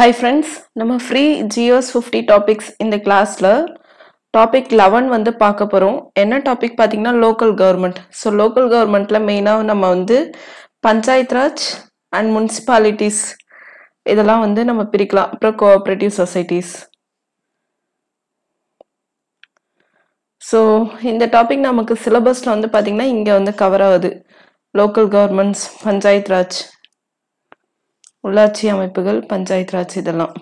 hi friends நம்ம free ஜியோஸ் fifty topics இந்த கிளாஸில் டாபிக் லெவன் வந்து பார்க்க போகிறோம் என்ன டாபிக் பார்த்தீங்கன்னா லோக்கல் கவர்மெண்ட் ஸோ லோக்கல் கவர்மெண்ட்டில் மெயினாக நம்ம வந்து பஞ்சாயத் ராஜ் அண்ட் முனிசிபாலிட்டிஸ் இதெல்லாம் வந்து நம்ம பிரிக்கலாம் அப்புறம் கோஆப்ரேட்டிவ் சொசைட்டிஸ் ஸோ இந்த டாபிக் நமக்கு சிலபஸில் வந்து பார்த்திங்கன்னா இங்கே வந்து கவர் ஆகுது லோக்கல் கவர்மெண்ட்ஸ் பஞ்சாயத் ராஜ் உள்ளாட்சி அமைப்புகள் பஞ்சாயத் ராஜ் இதெல்லாம்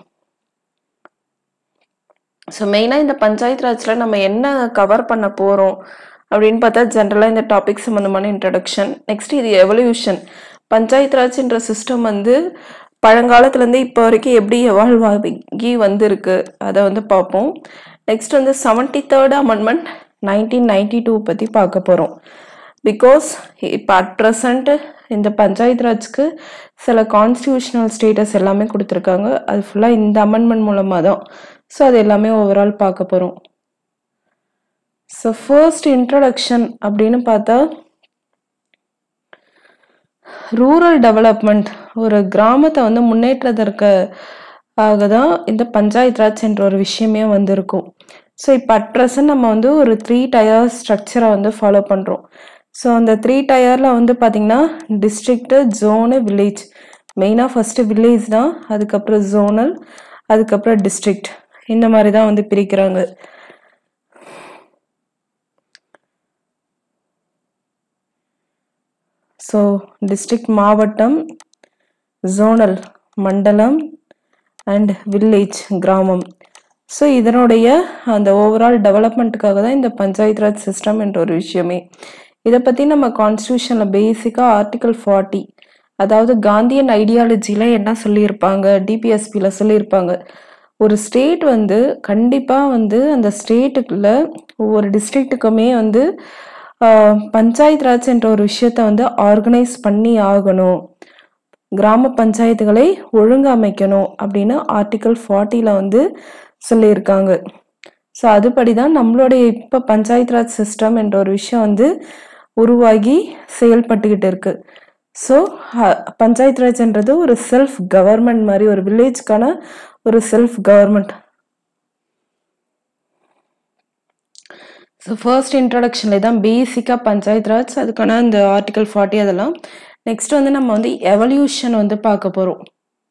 ஸோ மெயினாக இந்த பஞ்சாயத் ராஜில் நம்ம என்ன கவர் பண்ண போகிறோம் அப்படின்னு பார்த்தா ஜென்ரலாக இந்த டாபிக் சம்மந்தமான இன்ட்ரடக்ஷன் நெக்ஸ்ட் இது எவல்யூஷன் பஞ்சாயத் ராஜ்ன்ற சிஸ்டம் வந்து பழங்காலத்துலேருந்து இப்போ வரைக்கும் எப்படி எவால்வ் ஆகி வந்திருக்கு அதை வந்து பார்ப்போம் நெக்ஸ்ட் வந்து seventy third amendment nineteen ninety two பற்றி பார்க்க போகிறோம் பிகாஸ் இப்போ அட் ப்ரெசண்ட் இந்த பஞ்சாயத் ராஜ்க்கு சில கான்ஸ்டியூஷனல் ஸ்டேட்டஸ் எல்லாமே கொடுத்துருக்காங்க அது ஃபுல்லாக இந்த அமெண்ட்மெண்ட் மூலமாக தான் ஸோ அது எல்லாமே ஓவரால் பார்க்க போகிறோம் ஸோ ஃபர்ஸ்ட் இன்ட்ரடக்ஷன் அப்படின்னு பார்த்தா ரூரல் டெவலப்மெண்ட் ஒரு கிராமத்தை வந்து முன்னேற்றதற்கு ஆக தான் இந்த பஞ்சாயத் ராஜ் என்ற ஒரு விஷயமே வந்திருக்கும் ஸோ இப்போ அட் ப்ரெசன்ட் நம்ம வந்து ஒரு த்ரீ டயர் ஸ்ட்ரக்சரை வந்து ஃபாலோ பண்ணுறோம் ஸோ அந்த த்ரீ டயரில் வந்து பார்த்திங்கன்னா டிஸ்ட்ரிக்ட்டு ஜோனு வில்லேஜ் மெயினாக ஃபஸ்ட்டு வில்லேஜ் தான் அதுக்கப்புறம் ஜோனல் அதுக்கப்புறம் டிஸ்ட்ரிக்ட் இந்த மாதிரி தான் வந்து பிரிக்கிறாங்க ஸோ டிஸ்ட்ரிக்ட் மாவட்டம் ஜோனல் மண்டலம் அண்ட் வில்லேஜ் கிராமம் ஸோ இதனுடைய அந்த ஓவரால் டெவலப்மெண்ட்டுக்காக தான் இந்த பஞ்சாயத் ராஜ் சிஸ்டம் என்ற ஒரு விஷயமே இதை பற்றி நம்ம கான்ஸ்டியூஷனில் பேசிக்காக ஆர்டிகல் ஃபார்ட்டி அதாவது காந்தியன் ஐடியாலஜியில் என்ன சொல்லியிருப்பாங்க டிபிஎஸ்பியில் சொல்லியிருப்பாங்க ஒரு ஸ்டேட் வந்து கண்டிப்பாக வந்து அந்த ஸ்டேட்டுக்குள்ள ஒவ்வொரு டிஸ்ட்ரிக்ட்டுக்குமே வந்து பஞ்சாயத் ராஜ் என்ற ஒரு விஷயத்த வந்து ஆர்கனைஸ் பண்ணி ஆகணும் கிராம பஞ்சாயத்துகளை ஒழுங்கமைக்கணும் அப்படின்னு ஆர்டிகல் ஃபார்ட்டியில் வந்து சொல்லியிருக்காங்க ஸோ அதுபடி தான் நம்மளுடைய இப்போ பஞ்சாயத் ராஜ் சிஸ்டம் என்ற ஒரு விஷயம் வந்து உருவாகி செயல்பட்டுக்கிட்டு இருக்கு ஸோ பஞ்சாயத் ராஜ்ன்றது ஒரு செல்ஃப் கவர்மெண்ட் மாதிரி ஒரு வில்லேஜ்க்கான ஒரு செல்ஃப் கவர்மெண்ட் ஸோ ஃபர்ஸ்ட் இன்ட்ரடக்ஷனில் தான் பேசிக்காக பஞ்சாயத் ராஜ் அதுக்கான இந்த ஆர்டிகல் ஃபார்ட்டி அதெல்லாம் நெக்ஸ்ட் வந்து நம்ம வந்து எவல்யூஷன் வந்து பார்க்க போகிறோம்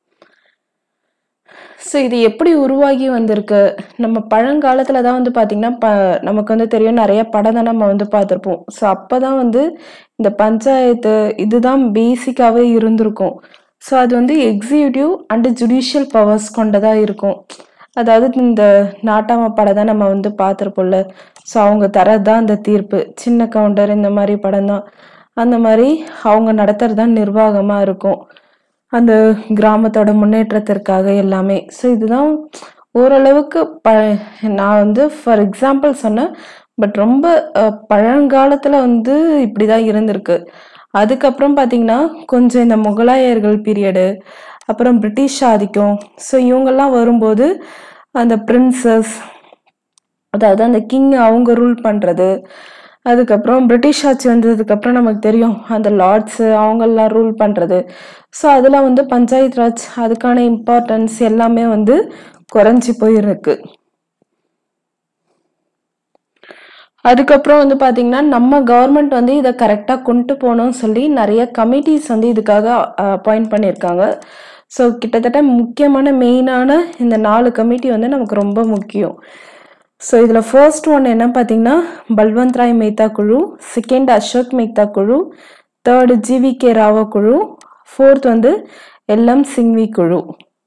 ஸோ இது எப்படி உருவாகி வந்திருக்கு நம்ம பழங்காலத்தில் தான் வந்து பார்த்திங்கன்னா ப நமக்கு வந்து தெரியும் நிறைய படம் தான் நம்ம வந்து பார்த்துருப்போம் ஸோ அப்போ தான் வந்து இந்த பஞ்சாயத்து இதுதான் பேசிக்காகவே இருந்திருக்கும் ஸோ அது வந்து எக்ஸிக்யூட்டிவ் அண்டு ஜுடிஷியல் பவர்ஸ் கொண்டதாக இருக்கும் அதாவது இந்த நாட்டாம படம் தான் நம்ம வந்து பார்த்துருப்போம்ல ஸோ அவங்க தரது தான் அந்த தீர்ப்பு சின்ன கவுண்டர் இந்த மாதிரி படம் தான் அந்த மாதிரி அவங்க நடத்துறது தான் நிர்வாகமாக இருக்கும் அந்த கிராமத்தோட முன்னேற்றத்திற்காக எல்லாமே ஸோ இதுதான் ஓரளவுக்கு ப நான் வந்து ஃபார் எக்ஸாம்பிள் சொன்னேன் பட் ரொம்ப பழங்காலத்தில் வந்து இப்படி தான் இருந்திருக்கு அதுக்கப்புறம் பார்த்தீங்கன்னா கொஞ்சம் இந்த முகலாயர்கள் பீரியடு அப்புறம் பிரிட்டிஷ் ஆதிக்கம் ஸோ இவங்கெல்லாம் வரும்போது அந்த பிரின்சஸ் அதாவது அந்த கிங் அவங்க ரூல் பண்ணுறது அதுக்கப்புறம் பிரிட்டிஷ் ஆட்சி வந்ததுக்கப்புறம் நமக்கு தெரியும் அந்த லார்ட்ஸு அவங்கெல்லாம் ரூல் பண்ணுறது ஸோ அதில் வந்து பஞ்சாயத் ராஜ் அதுக்கான இம்பார்ட்டன்ஸ் எல்லாமே வந்து குறைஞ்சி போயிருக்கு அதுக்கப்புறம் வந்து பார்த்திங்கன்னா நம்ம கவர்மெண்ட் வந்து இதை கரெக்டாக கொண்டு போகணும்னு சொல்லி நிறைய கமிட்டிஸ் வந்து இதுக்காக அப்பாயிண்ட் பண்ணியிருக்காங்க ஸோ கிட்டத்தட்ட முக்கியமான மெயினான இந்த நாலு கமிட்டி வந்து நமக்கு ரொம்ப முக்கியம் ஸோ இதில் ஃபர்ஸ்ட் ஒன் என்ன பார்த்தீங்கன்னா பல்வந்த் ராய் மேத்தா குழு செகண்ட் அசோக் மேத்தா குழு தேர்டு ஜிவி கே ராவா குழு ஃபோர்த் வந்து எல்எம் சிங்வி குழு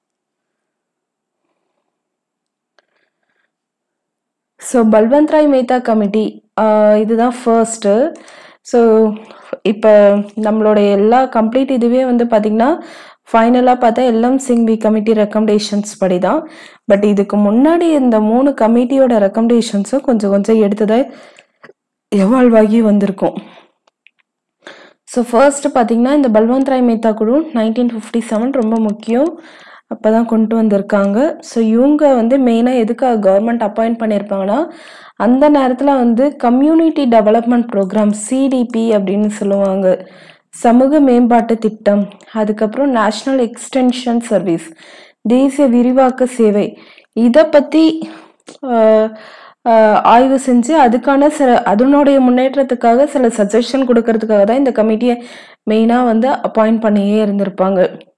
ஸோ பல்வந்த் ராய் மேத்தா கமிட்டி இதுதான் ஃபர்ஸ்ட்டு ஸோ இப்போ நம்மளுடைய எல்லா கம்ப்ளீட் இதுவே வந்து பார்த்திங்கன்னா ஃபைனலாக பார்த்தா எல்எம் சிங்வி கமிட்டி ரெக்கமெண்டேஷன்ஸ் படி தான் பட் இதுக்கு முன்னாடி இந்த மூணு கமிட்டியோட ரெக்கமெண்டேஷன்ஸும் கொஞ்சம் கொஞ்சம் எடுத்ததாக எவால்வ் ஆகி வந்திருக்கும் ஸோ ஃபர்ஸ்ட் பார்த்தீங்கன்னா இந்த பல்வந்த் ராய் மேத்தா குழு நைன்டீன் ஃபிஃப்டி செவன் ரொம்ப முக்கியம் அப்போ தான் கொண்டு வந்திருக்காங்க ஸோ இவங்க வந்து மெயினாக எதுக்காக கவர்மெண்ட் அப்பாயிண்ட் பண்ணியிருப்பாங்கன்னா அந்த நேரத்தில் வந்து கம்யூனிட்டி டெவலப்மெண்ட் ப்ரோக்ராம் சிடிபி அப்படின்னு சொல்லுவாங்க சமூக மேம்பாட்டு திட்டம் அதுக்கப்புறம் நேஷ்னல் எக்ஸ்டென்ஷன் சர்வீஸ் தேசிய விரிவாக்க சேவை இதை பற்றி ஆய்வு செஞ்சு அதுக்கான சில அதனுடைய முன்னேற்றத்துக்காக சில சஜஷன் கொடுக்கறதுக்காக தான் இந்த கமிட்டியை மெயினாக வந்து அப்பாயிண்ட் பண்ணியே இருந்திருப்பாங்க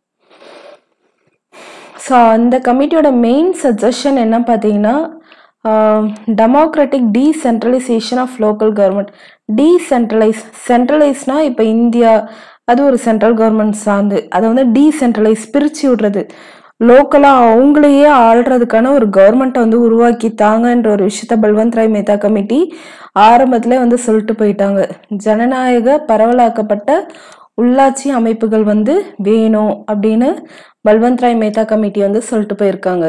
ஸோ அந்த கமிட்டியோட மெயின் சஜஷன் என்ன பார்த்தீங்கன்னா democratic decentralisation of local government decentralise சென்ட்ரலைஸ்னா இப்போ இந்தியா அது ஒரு சென்ட்ரல் கவர்மெண்ட் சார்ந்து அதை வந்து டீசென்ட்ரலைஸ் பிரித்து விடுறது லோக்கலாக அவங்களையே ஆள்றதுக்கான ஒரு கவர்மெண்ட்டை வந்து உருவாக்கி தாங்கன்ற ஒரு விஷயத்த பல்வந்த் ராய் மேத்தா கமிட்டி ஆரம்பத்திலே வந்து சொல்லிட்டு போயிட்டாங்க ஜனநாயக பரவலாக்கப்பட்ட உள்ளாட்சி அமைப்புகள் வந்து வேணும் அப்படின்னு பல்வந்த் ராய் மேத்தா கமிட்டி வந்து சொல்லிட்டு போயிருக்காங்க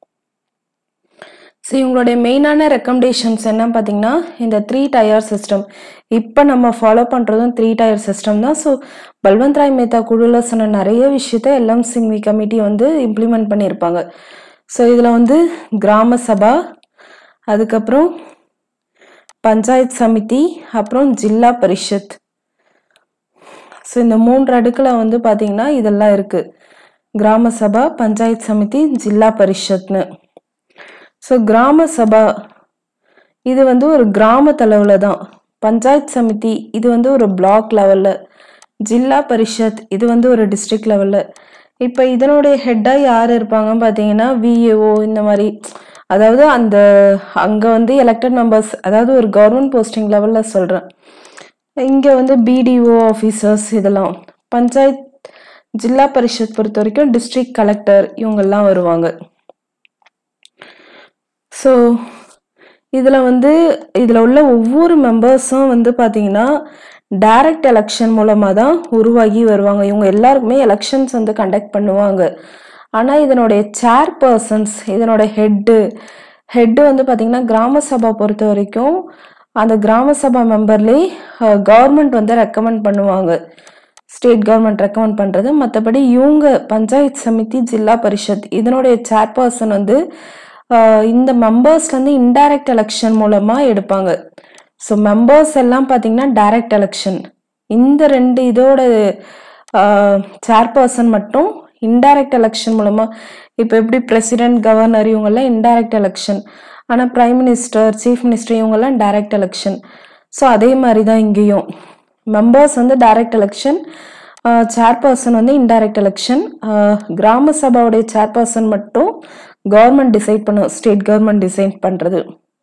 ஸோ இவங்களுடைய மெயினான ரெக்கமெண்டேஷன்ஸ் என்ன பார்த்தீங்கன்னா இந்த த்ரீ டயர் சிஸ்டம் இப்போ நம்ம ஃபாலோ பண்ணுறதும் த்ரீ டயர் சிஸ்டம் தான் ஸோ பல்வந்த் ராய் மேத்தா குழுவில் சொன்ன நிறைய விஷயத்த எல்எம் சிங்வி கமிட்டி வந்து இம்ப்ளிமெண்ட் பண்ணியிருப்பாங்க ஸோ இதில் வந்து கிராம சபா அதுக்கப்புறம் பஞ்சாயத் சமிதி அப்புறம் ஜில்லா பரிஷத் ஸோ இந்த மூன்று அடுக்கில் வந்து பார்த்தீங்கன்னா இதெல்லாம் இருக்குது கிராம சபா பஞ்சாயத் சமிதி ஜில்லா பரிஷத்னு ஸோ கிராம சபா இது வந்து ஒரு கிராம அளவில் தான் பஞ்சாயத் சமிதி இது வந்து ஒரு பிளாக் லெவலில் ஜில்லா பரிஷத் இது வந்து ஒரு டிஸ்ட்ரிக்ட் லெவலில் இப்போ இதனுடைய ஹெட்டாக யார் இருப்பாங்கன்னு பார்த்தீங்கன்னா விஏஓ இந்த மாதிரி அதாவது அந்த அங்கே வந்து எலெக்டட் மெம்பர்ஸ் அதாவது ஒரு கவர்மெண்ட் போஸ்டிங் லெவலில் சொல்கிறேன் இங்கே வந்து பிடிஓ ஆஃபீஸர்ஸ் இதெல்லாம் பஞ்சாயத் ஜில்லா பரிஷத் பொறுத்த வரைக்கும் டிஸ்ட்ரிக்ட் கலெக்டர் இவங்கெல்லாம் வருவாங்க ஸோ இதில் வந்து இதில் உள்ள ஒவ்வொரு மெம்பர்ஸும் வந்து பார்த்தீங்கன்னா டைரக்ட் எலெக்ஷன் மூலமாக தான் உருவாகி வருவாங்க இவங்க எல்லாருக்குமே எலெக்ஷன்ஸ் வந்து கண்டக்ட் பண்ணுவாங்க ஆனால் இதனுடைய சேர்பர்சன்ஸ் இதனோட ஹெட்டு ஹெட்டு வந்து பார்த்திங்கன்னா கிராம சபா பொறுத்த வரைக்கும் அந்த கிராம சபா மெம்பர்லேயே கவர்மெண்ட் வந்து ரெக்கமெண்ட் பண்ணுவாங்க ஸ்டேட் கவர்மெண்ட் ரெக்கமெண்ட் பண்ணுறது மற்றபடி இவங்க பஞ்சாயத் சமிதி ஜில்லா பரிஷத் இதனுடைய சேர்பர்சன் வந்து ஆஹ் இந்த மெம்பர்ஸ்லேருந்து இன்டைரக்ட் எலெக்ஷன் மூலமாக எடுப்பாங்க ஸோ மெம்பர்ஸ் எல்லாம் பார்த்தீங்கன்னா டைரக்ட் எலெக்ஷன் இந்த ரெண்டு இதோட சேர்பர்சன் மட்டும் இன்டைரக்ட் எலெக்ஷன் மூலமாக இப்போ எப்படி பிரசிடென்ட் கவர்னர் இவங்கெல்லாம் இன்டைரக்ட் எலெக்ஷன் ஆனால் பிரைம் மினிஸ்டர் சீஃப் மினிஸ்டர் இவங்கெல்லாம் டைரக்ட் எலெக்ஷன் ஸோ அதே மாதிரி தான் இங்கேயும் மெம்பர்ஸ் வந்து டைரக்ட் எலெக்ஷன் சேர்பர்சன் வந்து இன்டைரக்ட் எலெக்ஷன் கிராம சபாவுடைய சேர்பர்சன் மட்டும் கவர்மெண்ட் டிசைட் பண்ணும் ஸ்டேட் கவர்மெண்ட் டிசைட் பண்ணுறது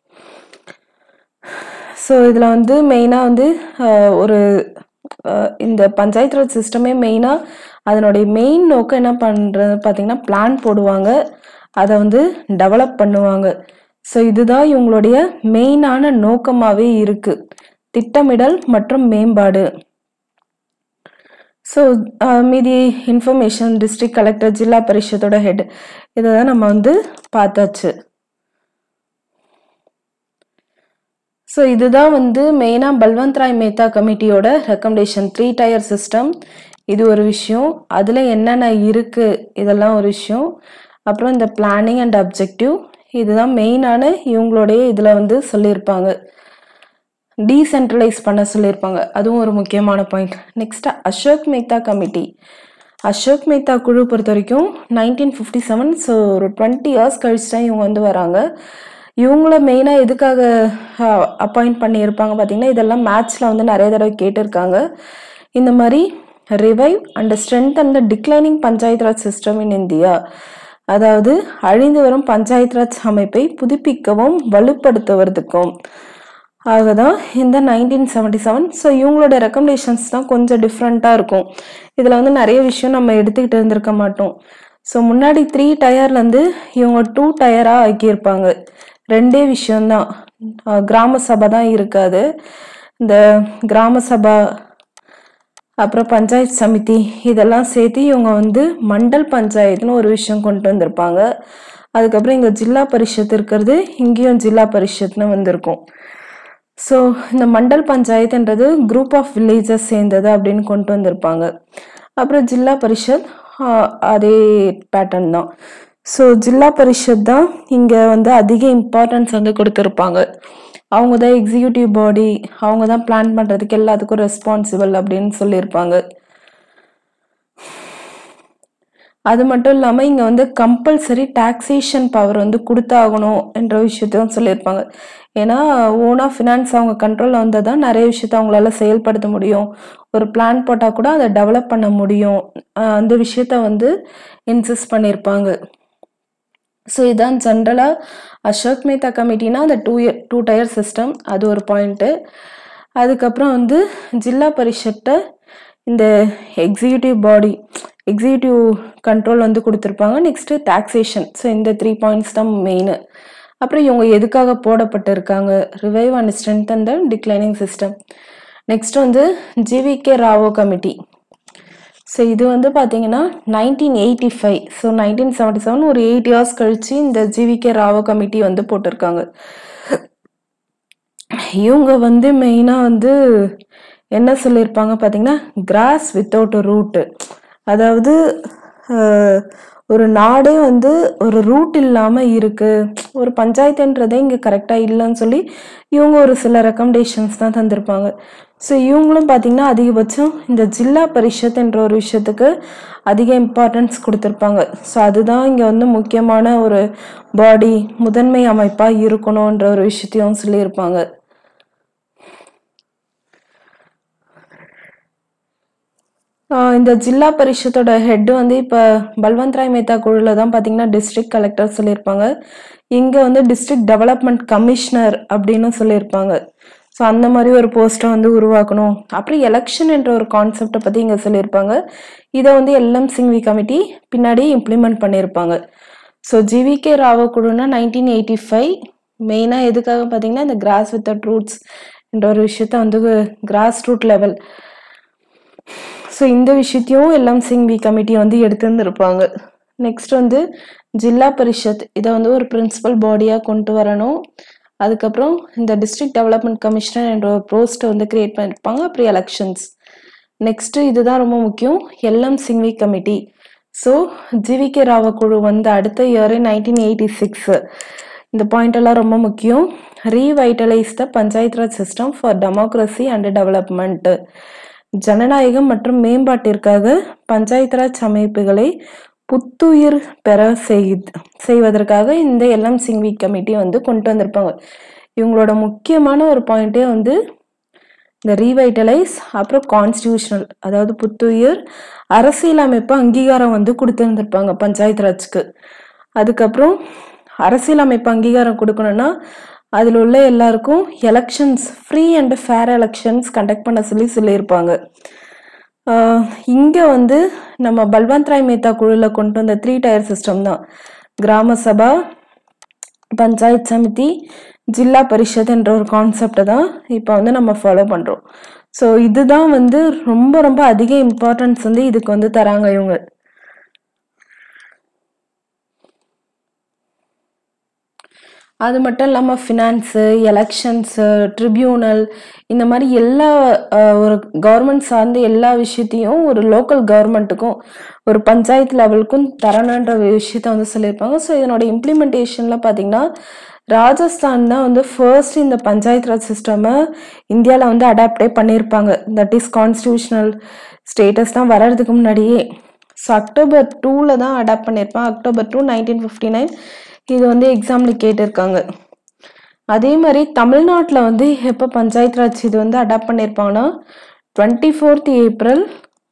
ஸோ இதில் வந்து மெயினாக வந்து ஆஹ் ஒரு ஆஹ் இந்த பஞ்சாயத்து ராஜ் சிஸ்டமே மெயினாக அதனுடைய மெயின் நோக்கம் என்ன பண்ணுறது பார்த்தீங்கன்னா பிளான் போடுவாங்க அதை வந்து டெவலப் பண்ணுவாங்க ஸோ இதுதான் இவங்களுடைய மெயினான நோக்கமாகவே இருக்குது திட்டமிடல் மற்றும் மேம்பாடு ஸோ மீதி இன்ஃபர்மேஷன் டிஸ்ட்ரிக்ட் கலெக்டர் ஜில்லா பரிஷத்தோட ஹெட் இதை தான் நம்ம வந்து பார்த்தாச்சு ஸோ இதுதான் வந்து மெயினாக பல்வந்த் ராய் மேத்தா கமிட்டியோட ரெக்கமெண்டேஷன் த்ரீ டயர் சிஸ்டம் இது ஒரு விஷயம் அதில் என்னென்ன இருக்குது இதெல்லாம் ஒரு விஷயம் அப்புறம் இந்த பிளானிங் அண்ட் அப்ஜெக்டிவ் இதுதான் மெயினான இவங்களுடைய இதில் வந்து சொல்லியிருப்பாங்க டீசென்ட்ரலைஸ் பண்ண சொல்லியிருப்பாங்க அதுவும் ஒரு முக்கியமான point next Ashok Mehta committee Ashok Mehta குழு பொறுத்த வரைக்கும் நைன்டீன் ஃபிஃப்டி செவன் ஸோ ஒரு டுவெண்ட்டி இயர்ஸ் கழிச்சு தான் இவங்க வந்து வராங்க இவங்கள மெயினாக எதுக்காக அப்பாயிண்ட் பண்ணியிருப்பாங்க பார்த்தீங்கன்னா இதெல்லாம் மேட்ச்சில் வந்து நிறைய தடவை கேட்டிருக்காங்க இந்த மாதிரி revive and strength and the declining Panchayat Raj system in India அதாவது அழிந்து வரும் பஞ்சாயத் ராஜ் அமைப்பை புதுப்பிக்கவும் வலுப்படுத்துவதற்கும் ஆகதான் இந்த நைன்டீன் செவன்டி செவன் ஸோ இவங்களோட ரெக்கமெண்டேஷன்ஸ் தான் கொஞ்சம் டிஃப்ரெண்ட்டாக இருக்கும் இதில் வந்து நிறைய விஷயம் நம்ம எடுத்துக்கிட்டு இருந்திருக்க மாட்டோம் ஸோ முன்னாடி த்ரீ டயர்லேருந்து இவங்க டூ டயராக ஆக்கியிருப்பாங்க ரெண்டே விஷயம்தான் அஹ் கிராம சபை தான் இருக்காது இந்த கிராம சபா அப்புறம் பஞ்சாயத்து சமிதி இதெல்லாம் சேர்த்து இவங்க வந்து மண்டல் பஞ்சாயத்துன்னு ஒரு விஷயம் கொண்டு வந்திருப்பாங்க அதுக்கப்புறம் இங்கே ஜில்லா பரிஷத் இருக்கிறது இங்கேயும் ஜில்லா பரிஷத்னு வந்திருக்கும் ஸோ இந்த மண்டல் பஞ்சாயத்துன்றது குரூப் ஆஃப் வில்லேஜஸ் சேர்ந்தது அப்படின்னு கொண்டு வந்திருப்பாங்க அப்புறம் ஜில்லா பரிஷத் ஆஹ், அதே பேட்டர்ன் தான் ஸோ ஜில்லா பரிஷத் தான் இங்கே வந்து அதிக இம்பார்ட்டன்ஸ் வந்து கொடுத்துருப்பாங்க அவங்க தான் எக்ஸிக்யூட்டிவ் பாடி அவங்க தான் பிளான் பண்ணுறதுக்கு எல்லாத்துக்கும் ரெஸ்பான்சிபிள் அப்படின்னு சொல்லியிருப்பாங்க அது மட்டும் இல்லாமல் இங்கே வந்து கம்பல்சரி டாக்ஸேஷன் பவர் வந்து கொடுத்தாகணும் என்ற விஷயத்தையும் சொல்லியிருப்பாங்க ஏன்னா ஓனாக ஃபினான்ஸ் அவங்க கண்ட்ரோலில் வந்தால் தான் நிறைய விஷயத்த அவங்களால செயல்படுத்த முடியும் ஒரு பிளான் போட்டால் கூட அதை டெவலப் பண்ண முடியும் அஹ் அந்த விஷயத்த வந்து இன்சிஸ்ட் பண்ணியிருப்பாங்க ஸோ இதான் ஜென்ரலாக அசோக் மேத்தா கமிட்டினா அந்த two year two tier system அது ஒரு பாயிண்ட்டு அதுக்கப்புறம் வந்து ஜில்லா பரிஷத்தை இந்த எக்ஸிக்யூட்டிவ் பாடி எக்ஸிக்யூட்டிவ் கண்ட்ரோல் வந்து கொடுத்துருப்பாங்க நெக்ஸ்ட்டு டாக்ஸேஷன் ஸோ இந்த த்ரீ பாயிண்ட்ஸ் தான் மெயின் அப்புறம் இவங்க எதுக்காக போடப்பட்டிருக்காங்க revive and strength and declining system next வந்து ஜிவிகே ராவோ கமிட்டி ஸோ இது வந்து பார்த்தீங்கன்னா nineteen eighty five so nineteen seventy seven ஒரு எயிட் இயர்ஸ் கழிச்சு இந்த ஜிவிகே ராவோ கமிட்டி வந்து போட்டிருக்காங்க இவங்க வந்து மெயினாக வந்து என்ன சொல்லியிருப்பாங்க பார்த்தீங்கன்னா கிராஸ் வித்தவுட் ரூட்டு அதாவது அஹ், ஒரு நாடே வந்து ஒரு ரூட் இல்லாமல் இருக்குது ஒரு பஞ்சாயத்துன்றதே இங்கே கரெக்டாக இல்லைன்னு சொல்லி இவங்க ஒரு சில ரெக்கமெண்டேஷன்ஸ் தான் தந்திருப்பாங்க ஸோ இவங்களும் பார்த்தீங்கன்னா அதிகபட்சம் இந்த ஜில்லா பரிஷத் என்ற ஒரு விஷயத்துக்கு அதிக இம்பார்ட்டன்ஸ் கொடுத்துருப்பாங்க ஸோ அதுதான் இங்கே வந்து முக்கியமான ஒரு பாடி முதன்மை அமைப்பாக இருக்கணுன்ற ஒரு விஷயத்தையும் சொல்லியிருப்பாங்க ஆஹ் இந்த ஜில்லா பரிஷத்தோட ஹெட் வந்து இப்போ பல்வந்த் ராய் மேத்தா குழுல தான் பார்த்தீங்கன்னா டிஸ்ட்ரிக்ட் கலெக்டர் சொல்லியிருப்பாங்க இங்கே வந்து டிஸ்ட்ரிக்ட் டெவலப்மெண்ட் கமிஷனர் அப்படின்னு சொல்லியிருப்பாங்க ஸோ அந்த மாதிரி ஒரு போஸ்ட்டை வந்து உருவாக்கணும் அப்புறம் எலெக்ஷன் என்ற ஒரு கான்செப்டை பற்றி இங்கே சொல்லியிருப்பாங்க இதை வந்து எல்எம் சிங்வி கமிட்டி பின்னாடி இம்ப்ளிமெண்ட் பண்ணியிருப்பாங்க ஸோ ஜிவிகே ராவோ குழுனா நைன்டீன் எயிட்டி ஃபைவ் மெயினாக எதுக்காக பார்த்தீங்கன்னா இந்த கிராஸ் வித் ரூட்ஸ் என்ற ஒரு விஷயத்த வந்து கிராஸ் ரூட் லெவல் ஸோ இந்த விஷயத்தையும் எல்லாம் சிங்வி கமிட்டி வந்து எடுத்துருந்துருப்பாங்க நெக்ஸ்ட் வந்து ஜில்லா பரிஷத் இதை வந்து ஒரு பிரின்சிபல் பாடியாக கொண்டு வரணும் அதுக்கப்புறம் இந்த டிஸ்ட்ரிக்ட் டெவலப்மெண்ட் கமிஷனர் என்ற ஒரு போஸ்ட்டை வந்து கிரியேட் பண்ணியிருப்பாங்க அப்புறம் எலெக்ஷன்ஸ் நெக்ஸ்ட்டு இதுதான் ரொம்ப முக்கியம் LM Singhvi committee so GVK Rao குழு வந்து அடுத்த இயர் நைன்டீன் எயிட்டி சிக்ஸ் இந்த பாயிண்ட் எல்லாம் ரொம்ப முக்கியம் revitalise the Panchayat Raj system for democracy and development ஜனநாயகம் மற்றும் மேம்பாட்டிற்காக பஞ்சாயத் ராஜ் அமைப்புகளை புத்துயிர் பெற செய்து செய்வதற்காக இந்த எல்எம் சிங்வி கமிட்டி வந்து கொண்டு வந்திருப்பாங்க இவங்களோட முக்கியமான ஒரு பாயிண்டே வந்து இந்த ரீவைட்டலைஸ் அப்புறம் கான்ஸ்டியூஷனல் அதாவது புத்துயிர் அரசியலமைப்பு அங்கீகாரம் வந்து கொடுத்துருந்துருப்பாங்க பஞ்சாயத்து ராஜ்க்கு அதுக்கப்புறம் அரசியலமைப்பு அங்கீகாரம் கொடுக்கணும்னா அதில் உள்ள எல்லாருக்கும் elections free and fair elections conduct பண்ண சொல்லி சொல்லியிருப்பாங்க இங்கே வந்து நம்ம பல்வந்த் ராய் மேத்தா குழுவில் கொண்டு வந்த த்ரீ டயர் சிஸ்டம் தான் கிராம சபா பஞ்சாயத் சமிதி ஜில்லா பரிஷத் என்ற ஒரு கான்செப்டை தான் இப்போ வந்து நம்ம ஃபாலோ பண்ணுறோம் ஸோ இதுதான் வந்து ரொம்ப ரொம்ப அதிக இம்பார்ட்டன்ஸ் வந்து இதுக்கு வந்து தராங்க இவங்க அது மட்டும் இல்லாமல் ஃபினான்ஸு எலெக்ஷன்ஸு ட்ரிபியூனல் இந்த மாதிரி எல்லா அஹ், ஒரு கவர்மெண்ட் சார்ந்த எல்லா விஷயத்தையும் ஒரு லோக்கல் கவர்மெண்ட்டுக்கும் ஒரு பஞ்சாயத்து லெவலுக்கும் தரணுன்ற ஒரு விஷயத்த வந்து சொல்லியிருப்பாங்க ஸோ இதனோட இம்ப்ளிமெண்டேஷனில் பார்த்தீங்கன்னா ராஜஸ்தான் தான் வந்து ஃபர்ஸ்ட் இந்த பஞ்சாயத்து ராஜ் சிஸ்டமை இந்தியாவில் வந்து அடாப்டே பண்ணியிருப்பாங்க தட் இஸ் கான்ஸ்டியூஷனல் ஸ்டேட்டஸ் தான் வர்றதுக்கு முன்னாடியே ஸோ அக்டோபர் டூவில் தான் அடாப்ட் பண்ணியிருப்பாங்க October two nineteen fifty nine இது வந்து எக்ஸாமில் கேட்டிருக்காங்க அதே மாதிரி தமிழ்நாட்டில் வந்து எப்போ பஞ்சாயத்து ராஜ் இது வந்து அடாப்ட் பண்ணியிருப்பாங்கன்னா twenty fourth April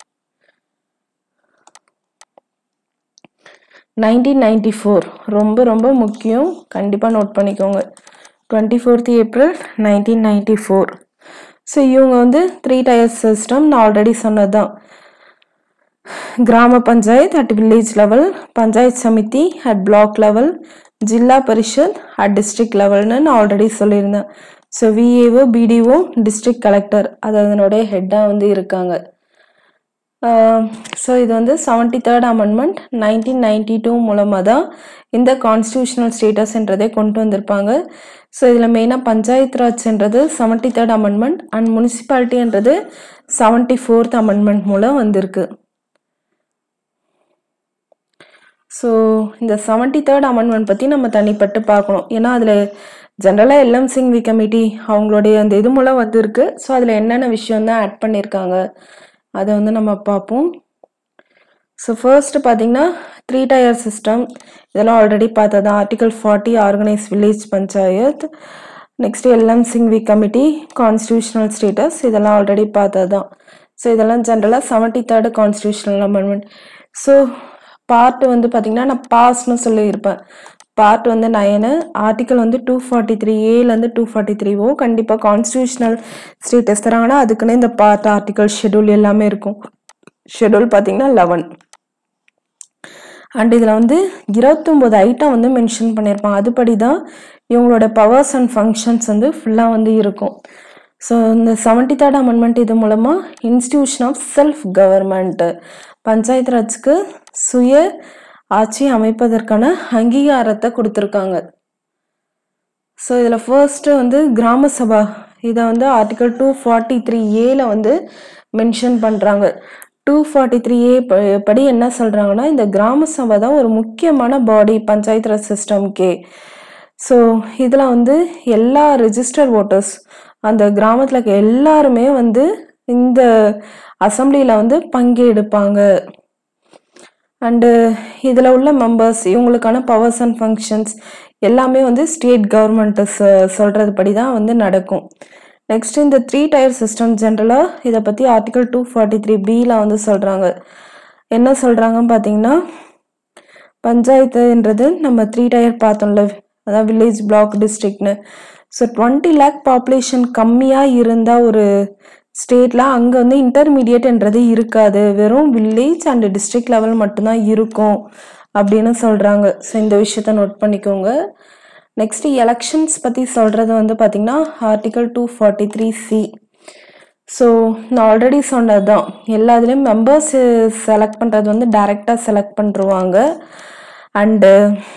nineteen ninety four ரொம்ப ரொம்ப முக்கியம் கண்டிப்பாக நோட் பண்ணிக்கோங்க twenty fourth April nineteen ninety four so இவங்க வந்து த்ரீ டயர் சிஸ்டம் நான் ஆல்ரெடி சொன்னது தான் Gram Panchayat at village level Panchayat Samiti at block level Zilla Parishad at district லெவல்னு நான் ஆல்ரெடி சொல்லியிருந்தேன் so VAO BDO district collector அது அதனுடைய ஹெட்டாக வந்து இருக்காங்க ஸோ இது வந்து seventy third amendment nineteen ninety two மூலமாக தான் இந்த கான்ஸ்டியூஷனல் ஸ்டேட்டஸ்ன்றதை கொண்டு வந்திருப்பாங்க ஸோ இதில் மெயினாக பஞ்சாயத் ராஜ்ன்றது செவன்டி தேர்ட் அமெண்ட்மெண்ட் அண்ட் முனிசிபாலிட்டின்றது செவன்டி ஃபோர்த் அமெண்ட்மெண்ட் மூலம் வந்திருக்கு ஸோ இந்த செவன்டி தேர்ட் அமெண்ட்மெண்ட் பற்றி நம்ம தனிப்பட்டு பார்க்கணும் ஏன்னா அதில் ஜென்ரலாக எல்எம் சிங்வி கமிட்டி அவங்களுடைய அந்த இது மூலம் வந்திருக்கு ஸோ அதில் என்னென்ன விஷயம் தான் ஆட் பண்ணியிருக்காங்க அதை வந்து நம்ம பார்ப்போம் ஸோ ஃபர்ஸ்ட் பார்த்தீங்கன்னா த்ரீ டயர் சிஸ்டம் இதெல்லாம் ஆல்ரெடி பார்த்தது article forty organise village Panchayat next LM Singhvi committee constitutional status இதெல்லாம் ஆல்ரெடி பார்த்தது தான் ஸோ இதெல்லாம் ஜென்ரலாக seventy third constitutional amendment so part வந்து பார்த்தீங்கன்னா நான் பாஸ்னு சொல்லியிருப்பேன் பார்ட் வந்து நயனு ஆர்டிக்கல் வந்து டூ ஃபார்ட்டி த்ரீ ஏலேருந்து டூ ஃபார்ட்டி த்ரீ ஓ கண்டிப்பாக கான்ஸ்டியூஷனல் ஸ்டேட்டஸ் தராங்கன்னா அதுக்குன்னு இந்த பார்ட் ஆர்டிக்கல் ஷெடியூல் எல்லாமே இருக்கும் ஷெடியூல் பார்த்தீங்கன்னா லெவன் அண்ட் இதில் வந்து இருபத்தொம்போது ஐட்டம் வந்து மென்ஷன் பண்ணியிருப்பாங்க அதுபடி தான் இவங்களோட பவர்ஸ் அண்ட் ஃபங்க்ஷன்ஸ் வந்து ஃபுல்லாக வந்து இருக்கும் ஸோ இந்த செவன்டி தேர்ட் அமெண்ட்மெண்ட் இது மூலமாக institution of self government Panchayat ராஜ்க்கு சுய ஆட்சி அமைப்பதற்கான அங்கீகாரத்தை கொடுத்துருக்காங்க ஸோ இதில் ஃபர்ஸ்ட்டு வந்து கிராம சபா இதை வந்து ஆர்டிகல் டூ ஃபார்ட்டி த்ரீ ஏல வந்து மென்ஷன் பண்ணுறாங்க டூ ஃபார்ட்டி த்ரீ ஏ படி என்ன சொல்கிறாங்கன்னா இந்த கிராம சபை தான் ஒரு முக்கியமான பாடி பஞ்சாயத்து ராஜ் சிஸ்டம்கே ஸோ இதில் வந்து எல்லா ரெஜிஸ்டர் ஓட்டர்ஸ் அந்த கிராமத்தில் இருக்க எல்லாருமே வந்து இந்த அசம்பிளியில் வந்து பங்கெடுப்பாங்க அண்டு இதில் உள்ள மெம்பர்ஸ் இவங்களுக்கான பவர்ஸ் அண்ட் ஃபங்க்ஷன்ஸ் எல்லாமே வந்து ஸ்டேட் கவர்மெண்ட்டு சொல்கிறது படி தான் வந்து நடக்கும் நெக்ஸ்ட் இந்த த்ரீ டயர் சிஸ்டம் ஜென்ரலாக இதை பற்றி ஆர்டிகல் டூ ஃபார்ட்டி த்ரீ பியில் வந்து சொல்கிறாங்க என்ன சொல்கிறாங்கன்னு பார்த்தீங்கன்னா பஞ்சாயத்துன்றது நம்ம த்ரீ டயர் பார்த்தோம்ல அதான் வில்லேஜ் பிளாக் டிஸ்ட்ரிக்ட்னு ஸோ டுவெண்ட்டி லேக் பாப்புலேஷன் கம்மியாக இருந்தால் ஒரு ஸ்டேட்டில் அங்கே வந்து இன்டர்மீடியட்ன்றது இருக்காது வெறும் வில்லேஜ் அண்ட் டிஸ்ட்ரிக்ட் லெவல் மட்டும்தான் இருக்கும் அப்படின்னு சொல்கிறாங்க ஸோ இந்த விஷயத்த நோட் பண்ணிக்கோங்க நெக்ஸ்ட் எலெக்ஷன்ஸ் பற்றி சொல்கிறது வந்து பார்த்திங்கன்னா article two forty three C so நான் ஆல்ரெடி சொன்னது தான் எல்லா இதுலேயும் மெம்பர்ஸ் செலக்ட் பண்ணுறது வந்து டைரெக்டாக செலக்ட் பண்ணிருவாங்க அண்டு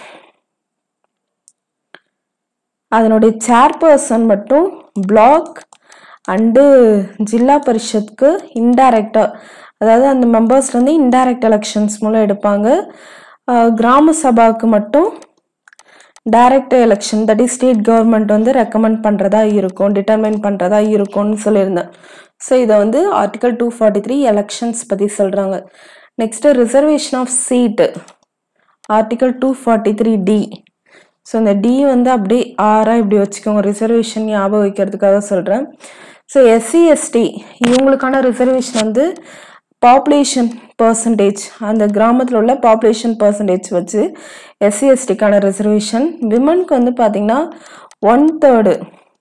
அதனுடைய சேர்பர்சன் மட்டும் பிளாக் அண்டு ஜில்லா பரிஷத்துக்கு இன்டைரக்டாக அதாவது அந்த மெம்பர்ஸ்லேருந்து இன்டைரக்ட் எலெக்ஷன்ஸ் மூலம் எடுப்பாங்க ஆஹ் கிராம சபாவுக்கு மட்டும் direct election that is state government வந்து ரெக்கமெண்ட் பண்ணுறதா இருக்கும் டிட்டர்மைன் பண்ணுறதா இருக்கும்னு சொல்லியிருந்தேன் ஸோ இதை வந்து article two forty three elections பற்றி சொல்கிறாங்க next reservation of seat article two forty three D so இந்த டி வந்து அப்படியே ஆறாக இப்படி வச்சுக்கோங்க ரிசர்வேஷன் ஞாபகம் வைக்கிறதுக்காக சொல்கிறேன் ஸோ எஸ்சி எஸ்டி இவங்களுக்கான ரிசர்வேஷன் வந்து பாப்புலேஷன் பர்சன்டேஜ் அந்த கிராமத்தில் உள்ள பாப்புலேஷன் பர்சன்டேஜ் வச்சு எஸ்சி எஸ்டிக்கான ரிசர்வேஷன் விமனுக்கு வந்து பார்த்தீங்கன்னா ஒன் தேர்டு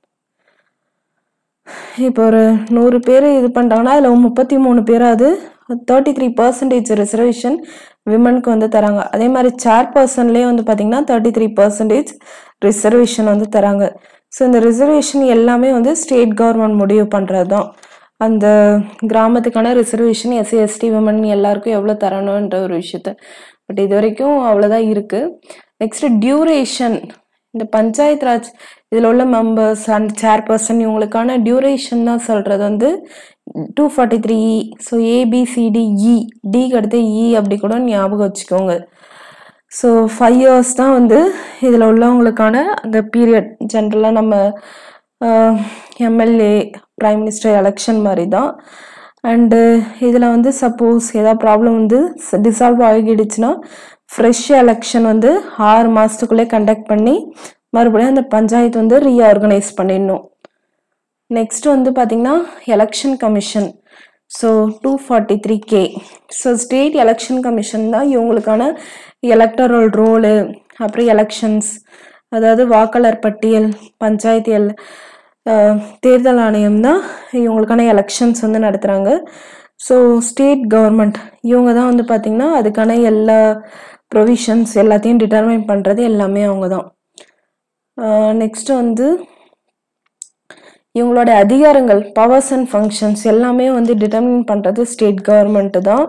இப்போ ஒரு நூறு பேர் இது பண்ணுறாங்கன்னா அதில் முப்பத்தி மூணு பேராது தேர்ட்டி த்ரீ பர்சன்டேஜ் ரிசர்வேஷன் விமனுக்கு வந்து தராங்க அதே மாதிரி சேர் பர்சன்லேயே வந்து பார்த்தீங்கன்னா தேர்ட்டி த்ரீ பர்சன்டேஜ் ரிசர்வேஷன் வந்து தராங்க ஸோ இந்த ரிசர்வேஷன் எல்லாமே வந்து ஸ்டேட் கவர்மெண்ட் முடிவு பண்ணுறது தான் அந்த கிராமத்துக்கான ரிசர்வேஷன் எஸ்சி எஸ்டி விமன் எல்லாருக்கும் எவ்வளோ தரணுன்ற ஒரு விஷயத்த பட் இது வரைக்கும் அவ்வளோதான் இருக்குது நெக்ஸ்ட் டியூரேஷன் இந்த பஞ்சாயத் ராஜ் இதில் உள்ள மெம்பர்ஸ் அண்ட் சேர்பர்சன் இவங்களுக்கான டியூரேஷன் தான் சொல்கிறது வந்து two forty three E so ABCD E டிக்கு அடுத்து இ அப்படி கூட ஞாபகம் வச்சுக்கோங்க ஸோ ஃபைவ் இயர்ஸ் தான் வந்து இதில் உள்ளவங்களுக்கான அந்த பீரியட் ஜென்ரலாக நம்ம எம்எல்ஏ ப்ரைம் மினிஸ்டர் எலெக்ஷன் மாதிரி தான் அண்டு இதில் வந்து சப்போஸ் ஏதாவது ப்ராப்ளம் வந்து டிசால்வ் ஆகிடுச்சுன்னா ஃப்ரெஷ் எலெக்ஷன் வந்து ஆறு மாதத்துக்குள்ளே கண்டக்ட் பண்ணி மறுபடியும் அந்த பஞ்சாயத்து வந்து ரீஆர்கனைஸ் பண்ணிடணும் நெக்ஸ்ட் வந்து பார்த்திங்கன்னா election commission so two forty three K so state election commission தான் இவங்களுக்கான எலக்டரல் ரோலு அப்புறம் எலெக்ஷன்ஸ் அதாவது வாக்காளர் பட்டியல் பஞ்சாயத்து எல் அஹ், தேர்தல் ஆணையம் தான் இவங்களுக்கான எலெக்ஷன்ஸ் வந்து நடத்துகிறாங்க ஸோ ஸ்டேட் கவர்மெண்ட் இவங்க தான் வந்து பார்த்திங்கன்னா அதுக்கான எல்லா ப்ரொவிஷன்ஸ் எல்லாத்தையும் டிட்டர்மைன் பண்ணுறது எல்லாமே அவங்க தான் நெக்ஸ்ட் வந்து இவங்களோட அதிகாரங்கள் பவர்ஸ் அண்ட் ஃபங்க்ஷன்ஸ் எல்லாமே வந்து டிட்டர்மின் பண்ணுறது ஸ்டேட் கவர்மெண்ட்டு தான்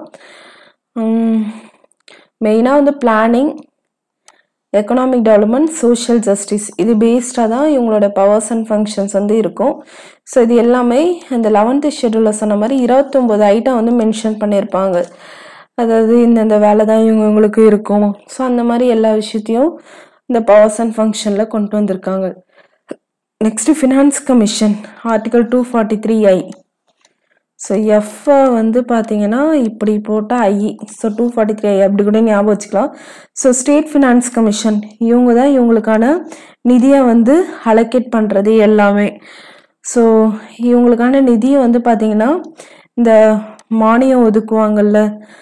மெயினாக வந்து planning economic development social justice இது பேஸ்டாக தான் இவங்களோட பவர்ஸ் அண்ட் ஃபங்க்ஷன்ஸ் வந்து இருக்கும் ஸோ இது எல்லாமே இந்த லெவன்த்து ஷெடியூலில் சொன்ன மாதிரி இருபத்தொம்போது ஐட்டம் வந்து மென்ஷன் பண்ணியிருப்பாங்க அதாவது இந்தந்த வேலை தான் இவங்க இவங்களுக்கு இருக்கும் ஸோ அந்த மாதிரி எல்லா விஷயத்தையும் இந்த பவர்ஸ் அண்ட் ஃபங்க்ஷனில் கொண்டு வந்திருக்காங்க next finance commission article two forty three I so F வந்து பார்த்தீங்கன்னா இப்படி போட்டால் IE so two forty three I அப்படி கூட ஞாபகம் வச்சுக்கலாம் ஸோ ஸ்டேட் ஃபினான்ஸ் கமிஷன் இவங்க தான் இவங்களுக்கான நிதியை வந்து அலோகேட் பண்ணுறது எல்லாமே ஸோ இவங்களுக்கான நிதியை வந்து பார்த்தீங்கன்னா இந்த மானியம் ஒதுக்குவாங்கல்ல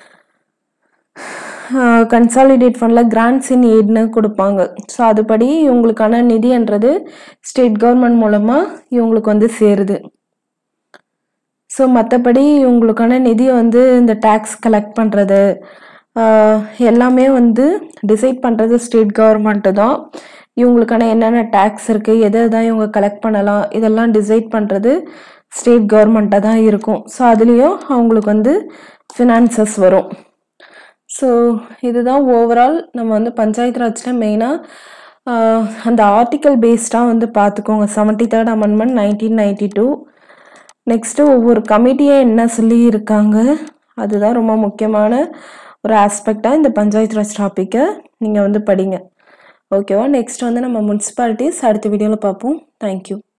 கன்சாலிடேட் ஃபண்டில் கிராண்ட்ஸ் இன் எய்ட்னு கொடுப்பாங்க ஸோ அதுபடி இவங்களுக்கான நிதின்றது ஸ்டேட் கவர்மெண்ட் மூலமாக இவங்களுக்கு வந்து சேருது ஸோ மற்றபடி இவங்களுக்கான நிதியை வந்து இந்த டேக்ஸ் கலெக்ட் பண்ணுறது எல்லாமே வந்து டிசைட் பண்ணுறது ஸ்டேட் கவர்மெண்ட்டு தான் இவங்களுக்கான என்னென்ன டேக்ஸ் இருக்குது எதை தான் இவங்க கலெக்ட் பண்ணலாம் இதெல்லாம் டிசைட் பண்ணுறது ஸ்டேட் கவர்மெண்ட்டாக தான் இருக்கும் ஸோ அதுலேயும் அவங்களுக்கு வந்து ஃபினான்சஸ் வரும் ஸோ இதுதான் ஓவரால் நம்ம வந்து பஞ்சாயத்து ராஜில் மெயினாக அந்த ஆர்டிக்கல் பேஸ்டாக வந்து பார்த்துக்கோங்க seventy third amendment nineteen ninety two next ஒவ்வொரு கமிட்டியே என்ன சொல்லி இருக்காங்க அதுதான் ரொம்ப முக்கியமான ஒரு ஆஸ்பெக்டாக இந்த பஞ்சாயத்து ராஜ் டாப்பிக்கை நீங்கள் வந்து படிங்க ஓகேவா நெக்ஸ்ட் வந்து நம்ம முனிசிபாலிட்டிஸ் அடுத்த வீடியோவில் பார்ப்போம் தேங்க்யூ